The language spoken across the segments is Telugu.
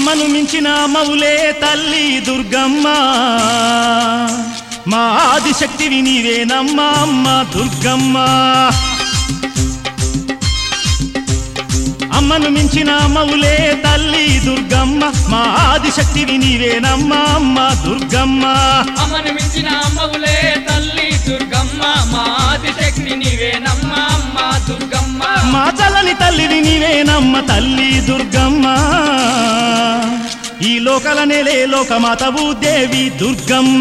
అమ్మను మించిన మౌలే తల్లి దుర్గమ్మ మా ఆదిశక్తివి నీవేనమ్మా అమ్మ దుర్గమ్మ అమ్మను మించిన మౌలే తల్లి దుర్గమ్మ మా ఆదిశక్తివి నీవేనమ్మా అమ్మ దుర్గమ్మ అమ్మను మించిన అమ్మవులే తల్లి దుర్గమ్మ మా ఆదిశక్తి నీవేనమ్మ అమ్మ దుర్గమ్మ మా చల్లని తల్లివి నీవేనమ్మ తల్లి దుర్గమ్మ ఈ లోకల నెలే లోకమాతవు దేవి దుర్గమ్మ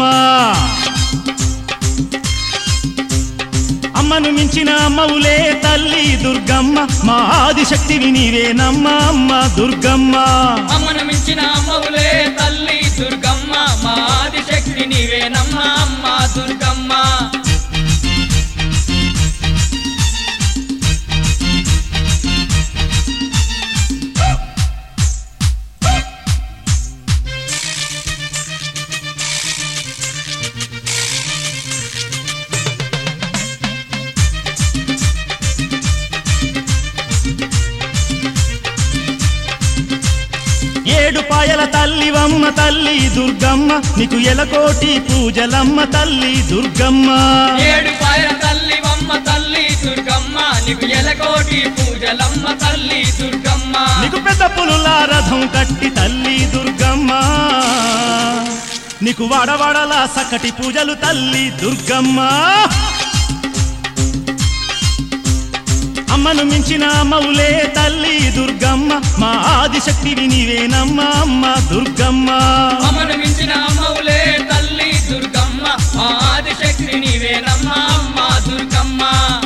అమ్మను మించిన అమ్మవులే తల్లి దుర్గమ్మ మా ఆదిశక్తివి నీవేనమ్మ అమ్మ దుర్గమ్మ అమ్మను మించిన అమ్మవులే తల్లి దుర్గమ్మ మా ఆదిశక్తి నీవేనమ్మ అమ్మ దుర్గమ్మ ఏడు పాయల తల్లివమ్మ తల్లి దుర్గమ్మ నీకు ఎలకోటి పూజలమ్మ తల్లి దుర్గమ్మ ఏడు పాయల తల్లి వమ్మ తల్లి దుర్గమ్మ నీకు ఎలకోటి పూజలమ్మ తల్లి దుర్గమ్మ నీకు పెద్ద పులుల రథం కట్టి తల్లి దుర్గమ్మ నీకు వడవడల సకటి పూజలు తల్లి దుర్గమ్మ అమ్మను మించిన మౌలే తల్లి దుర్గమ్మ మా ఆదిశక్తివి నీవేనమ్మ అమ్మ దుర్గమ్మ అమ్మను మించిన అమ్మవులే తల్లి దుర్గమ్మ మా ఆదిశక్తి నీవేనమ్మ అమ్మ దుర్గమ్మ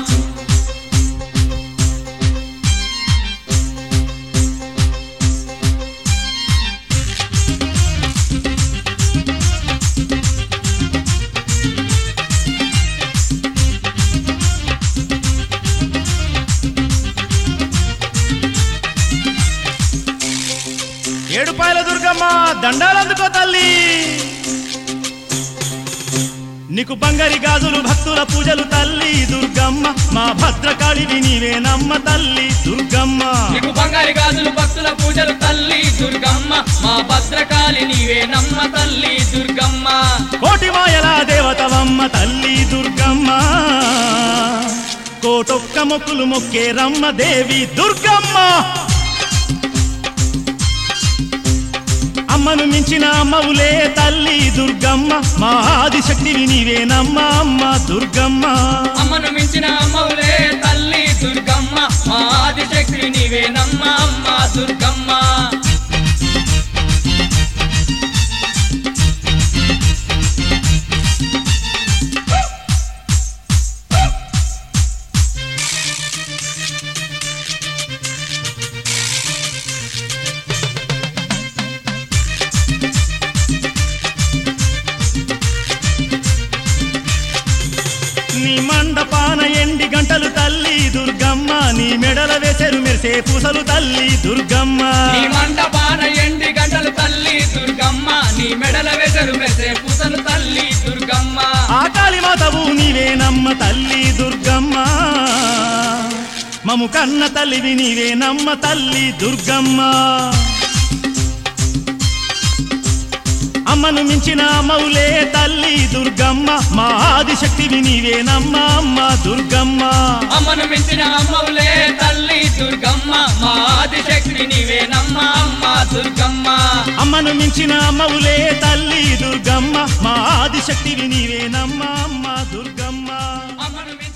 ఏడుపాయల దుర్గమ్మ దండాలందుకో తల్లి నీకు బంగారి గాజులు భక్తుల పూజలు తల్లి దుర్గమ్మ మా భద్రకాళివి నీవేనమ్మ తల్లి దుర్గమ్మ నీకు బంగారు గాజులు భక్తుల పూజలు తల్లి దుర్గమ్మ మా భద్రకాళి నీవేనమ్మ తల్లి దుర్గమ్మ కోటి మాయల దేవతవమ్మ తల్లి దుర్గమ్మ కోటొక్క మొక్కులు మొక్కే రమ్మ దేవి దుర్గమ్మ అమ్మను మించిన మౌలే తల్లి దుర్గమ్మ మా ఆదిశక్తివి నీవేనమ్మ అమ్మ దుర్గమ్మ అమ్మను మించిన అమ్మవులే తల్లి దుర్గమ్మ మా ఆదిశక్తి నీవేనమ్మ అమ్మ దుర్గమ్మ నీ మండపాన ఎండి గంటలు తల్లి దుర్గమ్మ నీ మెడల వేసెరు మెరిసే పూసలు తల్లి దుర్గమ్మ నీ మండపాన ఎండి గంటలు తల్లి దుర్గమ్మ నీ మెడల వెసరు మెసే పూసలు తల్లి దుర్గమ్మ ఆ కాళీమాతవు నీవేనమ్మ తల్లి దుర్గమ్మ మము కన్న తల్లివి నీవేనమ్మ తల్లి దుర్గమ్మ అమ్మను మించిన మౌలే తల్లి దుర్గమ్మ మా ఆదిశక్తివి నీవేనమ్మ అమ్మ దుర్గమ్మ అమ్మను మించిన అమ్మవులే తల్లి దుర్గమ్మ మా ఆదిశక్తి నీవేనమ్మ అమ్మ దుర్గమ్మ అమ్మను మించిన మౌలే తల్లి దుర్గమ్మ మా ఆదిశక్తివి నీవేనమ్మ అమ్మ దుర్గమ్మ అమ్మను మించిన